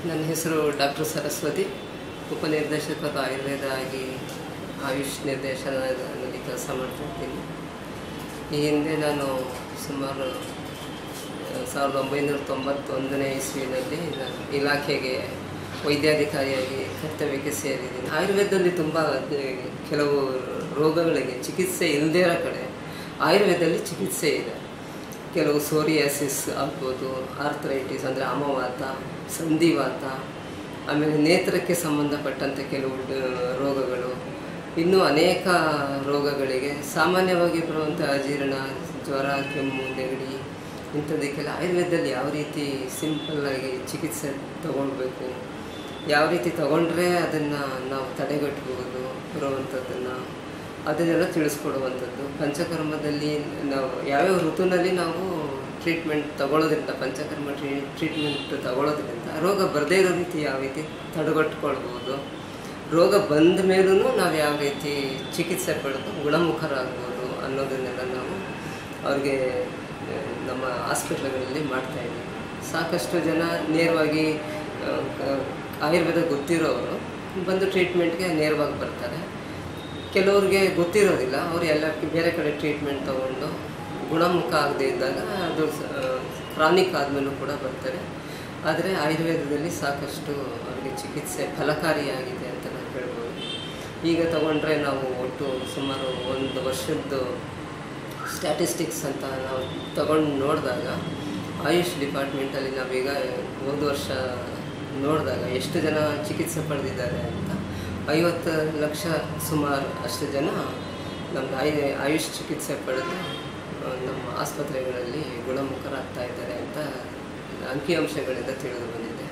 ನನ್ನ ಹೆಸರು ಡಾಕ್ಟರ್ ಸರಸ್ವತಿ ಉಪನಿರ್ದೇಶಕರು ಆಯುರ್ವೇದ ಆಗಿ ಆಯುಷ್ ನಿರ್ದೇಶನದಲ್ಲಿ ಕೆಲಸ ಮಾಡ್ತಾ ಇದ್ದೀನಿ ಈ ಹಿಂದೆ ನಾನು ಸುಮಾರು ಆ, ಸಾವಿರದ ಒಂಬೈನೂರ ತೊಂಬತ್ತೊಂದನೇ ಇಸ್ವಿನಲ್ಲಿ ನಾನು ಇಲಾಖೆಗೆ ವೈದ್ಯಾಧಿಕಾರಿಯಾಗಿ ಕರ್ತವ್ಯಕ್ಕೆ ಸೇರಿದ್ದೀನಿ ಆಯುರ್ವೇದದಲ್ಲಿ ತುಂಬ ಕೆಲವು ರೋಗಗಳಿಗೆ ಚಿಕಿತ್ಸೆ ಇಲ್ಲದೇ ಇರೋ ಕಡೆ ಆಯುರ್ವೇದದಲ್ಲಿ ಚಿಕಿತ್ಸೆ ಇದೆ ಕೆಲವು ಸೋರಿಯಾಸಿಸ್ ಆಗ್ಬೋದು ಆರ್ಥರೈಟಿಸ್ ಅಂದರೆ ಅಮವಾತ ಸಂಧಿವಾತ ಆಮೇಲೆ ನೇತ್ರಕ್ಕೆ ಸಂಬಂಧಪಟ್ಟಂತೆ ಕೆಲವು ಡ- ರೋಗಗಳು ಇನ್ನೂ ಅನೇಕ ರೋಗಗಳಿಗೆ ಸಾಮಾನ್ಯವಾಗಿ ಬರುವಂಥ ಅಜೀರ್ಣ ಜ್ವರ ಕೆಮ್ಮು ನೆಗಡಿ ಇಂಥದಕ್ಕೆಲ್ಲ ಆಯುರ್ವೇದದಲ್ಲಿ ಯಾವ ರೀತಿ ಸಿಂಪಲ್ಲಾಗಿ ಚಿಕಿತ್ಸೆ ತಗೊಳ್ಬೇಕು ಯಾವ ರೀತಿ ತಗೊಂಡ್ರೆ ಅದನ್ನು ನಾವು ತಡೆಗಟ್ಟಬಹುದು ಬರುವಂಥದ್ದನ್ನು ಅದನ್ನೆಲ್ಲ ತಿಳಿಸ್ಕೊಡುವಂಥದ್ದು ಪಂಚಕರ್ಮದಲ್ಲಿ ನಾವು ಯಾವ್ಯಾವ ಋತುನಲ್ಲಿ ನಾವು ಟ್ರೀಟ್ಮೆಂಟ್ ತಗೊಳ್ಳೋದ್ರಿಂದ ಪಂಚಕರ್ಮ ಟ್ರೀ ಟ್ರೀಟ್ಮೆಂಟ್ ತಗೊಳ್ಳೋದ್ರಿಂದ ರೋಗ ಬರದೇ ಇರೋ ರೀತಿ ಯಾವ ರೀತಿ ತಡೆಗಟ್ಕೊಳ್ಬೋದು ರೋಗ ಬಂದ ಮೇಲೂ ನಾವು ಯಾವ ರೀತಿ ಚಿಕಿತ್ಸೆ ಪಡೆದು ಗುಣಮುಖರಾಗ್ಬೋದು ಅನ್ನೋದನ್ನೆಲ್ಲ ನಾವು ಅವ್ರಿಗೆ ಆ, ನಮ್ಮ ಹಾಸ್ಪಿಟ್ಲ್ಗಳಲ್ಲಿ ಮಾಡ್ತಾ ಇದ್ದೀವಿ ಸಾಕಷ್ಟು ಜನ ನೇರವಾಗಿ ಆ, ಆ, ಆಯುರ್ವೇದ ಗೊತ್ತಿರೋರು ಬಂದು ಟ್ರೀಟ್ಮೆಂಟ್ಗೆ ನೇರವಾಗಿ ಬರ್ತಾರೆ ಕೆಲವ್ರಿಗೆ ಗೊತ್ತಿರೋದಿಲ್ಲ ಅವರು ಎಲ್ಲ ಬೇರೆ ಕಡೆ ಟ್ರೀಟ್ಮೆಂಟ್ ತಗೊಂಡು ಗುಣಮುಖ ಆಗದೇ ಇದ್ದಾಗ ಅದು ಕ್ರಾನಿಕ್ ಆದಮೇಲೂ ಕೂಡ ಬರ್ತಾರೆ ಆದರೆ ಆಯುರ್ವೇದದಲ್ಲಿ ಸಾಕಷ್ಟು ಅವರಿಗೆ ಚಿಕಿತ್ಸೆ ಫಲಕಾರಿಯಾಗಿದೆ ಅಂತ ನಾವು ಹೇಳ್ಬೋದು ಈಗ ತಗೊಂಡ್ರೆ ನಾವು ಒಟ್ಟು ಸುಮಾರು ಒಂದು ವರ್ಷದ್ದು ಸ್ಟ್ಯಾಟಿಸ್ಟಿಕ್ಸ್ ಅಂತ ನಾವು ತಗೊಂಡು ನೋಡಿದಾಗ ಆಯುಷ್ ಡಿಪಾರ್ಟ್ಮೆಂಟಲ್ಲಿ ನಾವೀಗ ಹೋದ ವರ್ಷ ನೋಡಿದಾಗ ಎಷ್ಟು ಜನ ಚಿಕಿತ್ಸೆ ಪಡೆದಿದ್ದಾರೆ ಅಂತ ಐವತ್ತು ಲಕ್ಷ ಸುಮಾರು ಅಷ್ಟು ಜನ ನಮ್ಮ ಆಯು ಆಯುಷ್ ಚಿಕಿತ್ಸೆ ಪಡೆದು ಆ, ನಮ್ಮ ಆಸ್ಪತ್ರೆಗಳಲ್ಲಿ ಗುಣಮುಖರಾಗ್ತಾ ಇದ್ದಾರೆ ಅಂತ ಅಂಕಿಅಂಶಗಳಿಂದ ತಿಳಿದು ಬಂದಿದೆ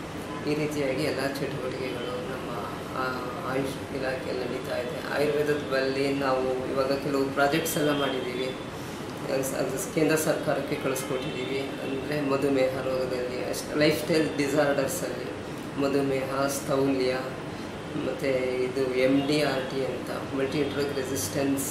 ಈ ರೀತಿಯಾಗಿ ಎಲ್ಲ ಚಟುವಟಿಕೆಗಳು ನಮ್ಮ ಆ- ಆಯುಷ್ ಇಲಾಖೆಯಲ್ಲಿ ನಡೀತಾ ಇದೆ ಆಯುರ್ವೇದದ ಬಳಿ ನಾವು ಇವಾಗ ಕೆಲವು ಪ್ರಾಜೆಕ್ಟ್ಸ್ ಎಲ್ಲ ಮಾಡಿದ್ದೀವಿ ಅದು- ಅದು ಕೇಂದ್ರ ಸರ್ಕಾರಕ್ಕೆ ಕಳಿಸ್ಕೊಟ್ಟಿದ್ದೀವಿ ಅಂದರೆ ಮಧುಮೇಹ ರೋಗದಲ್ಲಿ ಅಷ್ಟು ಲೈಫ್ ಸ್ಟೈಲ್ ಡಿಸಾರ್ಡರ್ಸಲ್ಲಿ ಮಧುಮೇಹ ಸ್ಥೌಲ್ಯ ಮತ್ತು ಇದು ಎಮ್ ಡಿ ಆರ್ ಟಿ ಅಂತ ಮಲ್ಟಿ ಡ್ರಗ್ ರೆಸಿಸ್ಟೆನ್ಸ್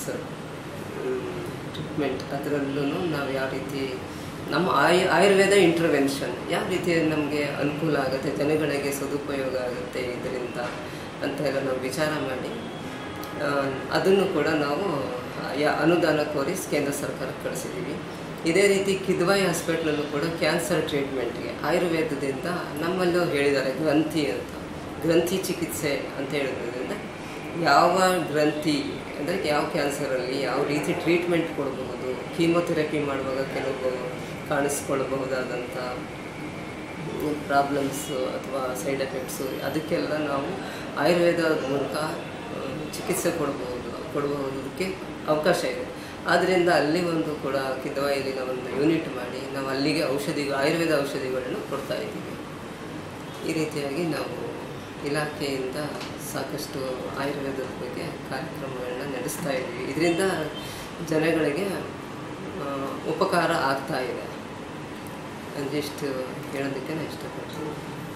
ಟ್ರೀಟ್ಮೆಂಟ್ ಅದರಲ್ಲೂ ನಾವು ಯಾವ ರೀತಿ ನಮ್ಮ ಆಯು ಆಯುರ್ವೇದ ಇಂಟರ್ವೆನ್ಷನ್ ಯಾವ ರೀತಿ ನಮಗೆ ಅನುಕೂಲ ಆಗುತ್ತೆ ಜನಗಳಿಗೆ ಸದುಪಯೋಗ ಆಗುತ್ತೆ ಇದರಿಂದ ಅಂತ ಎಲ್ಲ ನಾವು ವಿಚಾರ ಮಾಡಿ ಆ, ಅದನ್ನು ಕೂಡ ನಾವು ಯಾ ಅನುದಾನ ಕೋರಿ ಕೇಂದ್ರ ಸರ್ಕಾರಕ್ಕೆ ಕಳಿಸಿದ್ದೀವಿ ಇದೇ ರೀತಿ ಕಿದ್ವಾಯಿ ಹಾಸ್ಪಿಟ್ಲಲ್ಲೂ ಕೂಡ ಕ್ಯಾನ್ಸರ್ ಟ್ರೀಟ್ಮೆಂಟ್ಗೆ ಆಯುರ್ವೇದದಿಂದ ನಮ್ಮಲ್ಲೂ ಹೇಳಿದ್ದಾರೆ ಗ್ರಂಥಿ ಅಂತ ಗ್ರಂಥಿ ಚಿಕಿತ್ಸೆ ಅಂತ ಹೇಳಿದ್ರಿಂದ ಯಾವ ಗ್ರಂಥಿ ಅಂದರೆ ಯಾವ ಕ್ಯಾನ್ಸರಲ್ಲಿ ಯಾವ ರೀತಿ ಟ್ರೀಟ್ಮೆಂಟ್ ಕೊಡಬಹುದು ಕೀಮೊಥೆರಪಿ ಮಾಡುವಾಗ ಕೆಲವು ಕಾಣಿಸ್ಕೊಳ್ಬಹುದಾದಂಥ ಪ್ರಾಬ್ಲಮ್ಸು ಅಥವಾ ಸೈಡ್ ಎಫೆಕ್ಟ್ಸು ಅದಕ್ಕೆಲ್ಲ ನಾವು ಆಯುರ್ವೇದ ಮೂಲಕ ಆ, ಚಿಕಿತ್ಸೆ ಕೊಡಬಹುದು ಕೊಡುವುದಕ್ಕೆ ಅವಕಾಶ ಇದೆ ಆದ್ದರಿಂದ ಅಲ್ಲಿ ಒಂದು ಕೂಡ ಕಿದ್ವಾಯಿಲಿನ ಒಂದು ಯೂನಿಟ್ ಮಾಡಿ ನಾವು ಅಲ್ಲಿಗೆ ಔಷಧಿ ಆಯುರ್ವೇದ ಔಷಧಿಗಳನ್ನು ಕೊಡ್ತಾ ಇದ್ದೀವಿ ಈ ರೀತಿಯಾಗಿ ನಾವು ಇಲಾಖೆಯಿಂದ ಸಾಕಷ್ಟು ಆಯುರ್ವೇದದ ಬಗ್ಗೆ ಕಾರ್ಯಕ್ರಮಗಳನ್ನ ನಡೆಸ್ತಾ ಇದ್ದೀವಿ ಇದರಿಂದ ಜನಗಳಿಗೆ ಆ, ಉಪಕಾರ ಆಗ್ತಾ ಇದೆ ಅಂದಿಷ್ಟು ಹೇಳೋದಕ್ಕೆ ನಾನು ಇಷ್ಟಪಡ್ತೀನಿ